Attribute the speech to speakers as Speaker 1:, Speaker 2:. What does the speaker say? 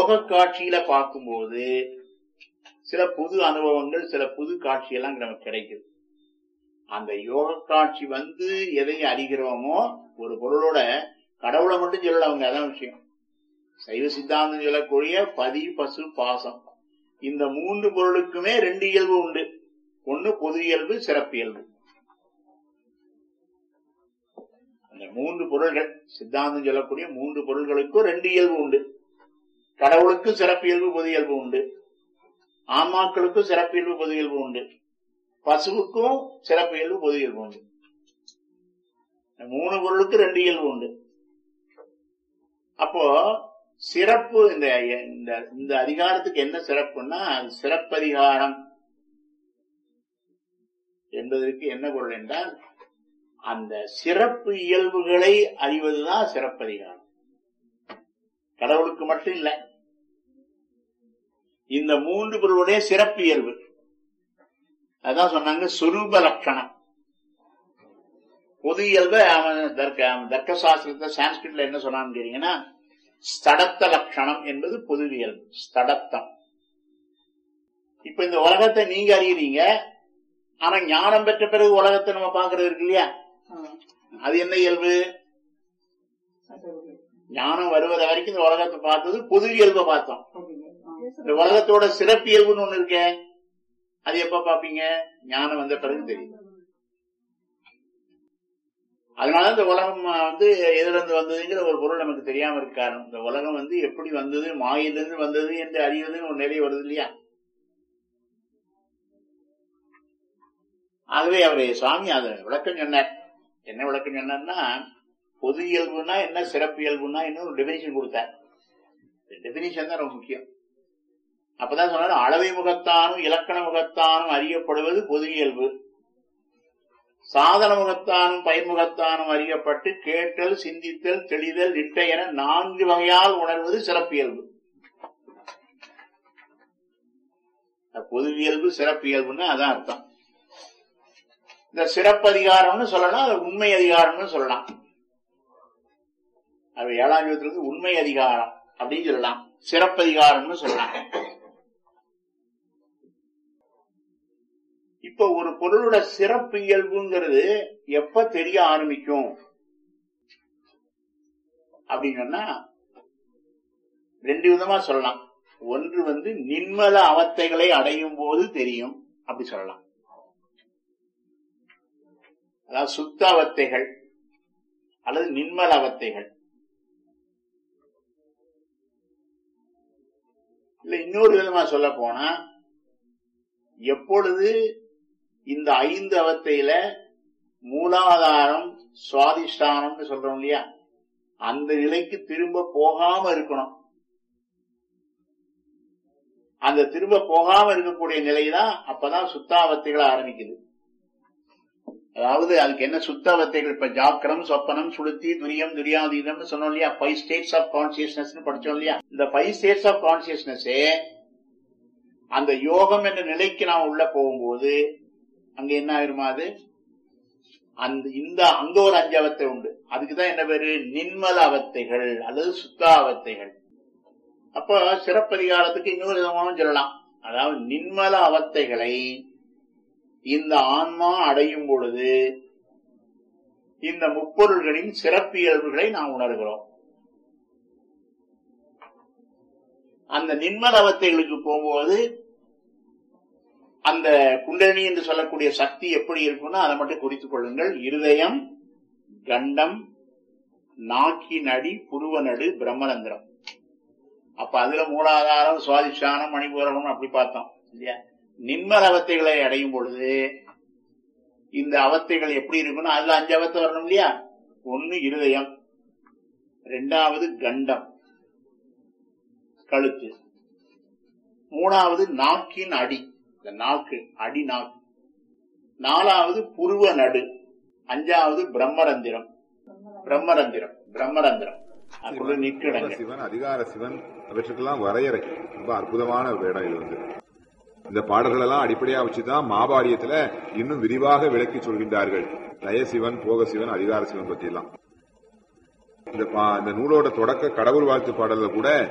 Speaker 1: யோக காட்சியில பார்க்கும்போது சில புது அனுபவங்கள் சில புது காட்சியெல்லாம் நமக்கு கிடைக்குது அந்த யோக காட்சி வந்து எதை அறிகிறோமோ ஒரு பொருளோட கடவுளை மட்டும் சொல்லல அவங்க அதான் விஷயம் சைவ சித்தாந்தம் சொல்லக்கூடிய பதி பசு பாசம் இந்த மூன்று பொருளுக்குமே ரெண்டு இயல்பு உண்டு ஒன்னு பொது இயல்பு சிறப்பு இயல்பு அந்த மூன்று பொருள்கள் சித்தாந்தம் சொல்லக்கூடிய மூன்று பொருள்களுக்கும் ரெண்டு இயல்பு உண்டு கடவுளுக்கு சிறப்பு இயல்பு பொது இயல்பு உண்டு ஆன்மாக்களுக்கும் சிறப்பு இயல்பு பொது இயல்பு உண்டு பசுவுக்கும் சிறப்பு இயல்பு பொது இயல்பு உண்டு இந்த மூணு பொருளுக்கு ரெண்டு இயல்பு உண்டு அப்போ சிறப்பு இந்த இந்த இந்த அதிகாரத்துக்கு என்ன சிறப்புன்னா அது சிறப்பதிகாரம் என்பதற்கு என்ன பொருள் என்றால் அந்த சிறப்பு இயல்புகளை அறிவதுதான் சிறப்பதிகாரம் கடவுளுக்கு மட்டும் இல்ல இந்த மூன்று பொருளுடைய சிறப்பு இயல்பு அதான் சொன்னாங்க சுரூப லட்சணம் பொது இயல்பு அவன் தர்க்க அவன் தர்க்க சாஸ்திரத்தை சான்ஸ்கிரிட்ல என்ன சொன்னான்னு கேட்டீங்கன்னா ஸ்தடத்த லட்சணம் என்பது பொதுவியல் ஸ்தடத்தம் இப்ப இந்த உலகத்தை நீங்க அறியறீங்க ஆனா ஞானம் பெற்ற பிறகு உலகத்தை நம்ம பாக்குறது இருக்கு இல்லையா அது என்ன இயல்பு ஞானம் வருவத வரைக்கும் இந்த உலகத்தை பார்த்தது பொது இயல்பை பார்த்தோம் இந்த உலகத்தோட சிறப்பு இயல்புன்னு ஒண்ணு இருக்கே அது எப்ப பாப்பீங்க ஞானம் வந்த பிறகு தெரியும் அதனால இந்த உலகம் வந்து எதிலிருந்து வந்ததுங்கிற ஒரு பொருள் நமக்கு தெரியாம இருக்காரு இந்த உலகம் வந்து எப்படி வந்தது மாயிலிருந்து வந்தது என்று அறிவதுன்னு ஒரு நிலை வருது இல்லையா ஆகவே அவரு சுவாமி அதை விளக்கம் சொன்னார் என்ன விளக்கம் சொன்னார்னா பொது இயல்புனா என்ன சிறப்பு இயல்புனா என்ன ஒரு டெபினிஷன் கொடுத்தார் டெபினிஷன் தான் ரொம்ப முக்கியம் அப்பதான் சொன்னாரு அளவை முகத்தானும் இலக்கண முகத்தானும் அறியப்படுவது பொது இயல்பு சாதன முகத்தானும் பயன்முகத்தானும் அறியப்பட்டு கேட்டல் சிந்தித்தல் தெளிதல் நிட்ட என நான்கு வகையால் உணர்வது சிறப்பியல்பு பொதுவியல்பு சிறப்பியல்புன்னா அதான் அர்த்தம் இந்த சிறப்பதிகாரம்னு சொல்லலாம் அது உண்மை அதிகாரம்னு சொல்லலாம் அது ஏழாம் யுகத்திலிருந்து உண்மை அதிகாரம் அப்படின்னு சொல்லலாம் சிறப்பதிகாரம்னு சொல்லலாம் இப்ப ஒரு பொருளோட சிறப்பு இயல்புங்கிறது எப்ப தெரிய ஆரம்பிக்கும் அப்படின்னு சொன்னா ரெண்டு விதமா சொல்லலாம் ஒன்று வந்து நின்மல அவத்தைகளை அடையும் போது தெரியும் அப்படி சொல்லலாம் அதாவது சுத்த அவத்தைகள் அல்லது நின்மல அவத்தைகள் இல்ல இன்னொரு விதமா சொல்ல போனா எப்பொழுது இந்த ஐந்து அவத்தையில மூலாதாரம் சுவாதிஷ்டானம்னு சொல்றோம் இல்லையா அந்த நிலைக்கு திரும்ப போகாம இருக்கணும் அந்த திரும்ப போகாம இருக்கக்கூடிய நிலைதான் அப்பதான் சுத்தாவத்தைகள் ஆரம்பிக்குது அதாவது அதுக்கு என்ன சுத்தாவத்தைகள் இப்ப ஜாக்கிரம் சொப்பனம் சுளுத்தி துரியம் துரியாதீதம் சொன்னோம் இல்லையா ஃபைவ் ஸ்டேட்ஸ் ஆஃப் கான்சியஸ்னஸ் படிச்சோம் இல்லையா இந்த ஃபைவ் ஸ்டேட்ஸ் ஆஃப் கான்சியஸ்னஸே அந்த யோகம் என்ற நிலைக்கு நாம் உள்ள போகும்போது அங்க என்ன ஆயிருமா அது அந்த இந்த அங்க ஒரு அஞ்சு அவத்தை உண்டு அதுக்குதான் என்ன பேரு நின்மல அவத்தைகள் அல்லது சுத்தாவத்தைகள் அப்ப சிறப்பதிகாரத்துக்கு இன்னொரு விதமாகவும் சொல்லலாம் அதாவது நின்மல அவத்தைகளை இந்த ஆன்மா அடையும் பொழுது இந்த முப்பொருள்களின் சிறப்பியல்புகளை நாம் உணர்கிறோம் அந்த நின்மல அவத்தைகளுக்கு போகும்போது அந்த குண்டலினி என்று சொல்லக்கூடிய சக்தி எப்படி இருக்கும்னா அதை மட்டும் குறித்துக் கொள்ளுங்கள் இருதயம் கண்டம் நாக்கி நடி புருவ நடு பிரம்மரந்திரம் அப்ப அதுல மூலாதாரம் சுவாதிஷ்டானம் மணிபூரகம் அப்படி பார்த்தோம் இல்லையா நின்மல அவத்தைகளை அடையும் பொழுது இந்த அவத்தைகள் எப்படி இருக்கும்னா அதுல அஞ்சு அவத்தை வரணும் இல்லையா ஒன்னு இருதயம் ரெண்டாவது கண்டம் கழுத்து மூணாவது நாக்கின் அடி இந்த நாக்கு அடி நாக்கு நாலாவது புருவ நடு அஞ்சாவது பிரம்மரந்திரம் பிரம்மரந்திரம் பிரம்மரந்திரம் அதுக்குள்ள நிற்கிடங்க
Speaker 2: சிவன் அதிகார சிவன் அவற்றுக்கெல்லாம் வரையறை ரொம்ப அற்புதமான ஒரு இடம் இது வந்து இந்த பாடல்கள் எல்லாம் அடிப்படையா வச்சுதான் மாபாரியத்துல இன்னும் விரிவாக விளக்கி சொல்கின்றார்கள் லயசிவன் போகசிவன் அதிகார சிவன் பத்தி எல்லாம் இந்த பா- இந்த நூலோட தொடக்க கடவுள் வாழ்த்து பாடல்ல கூட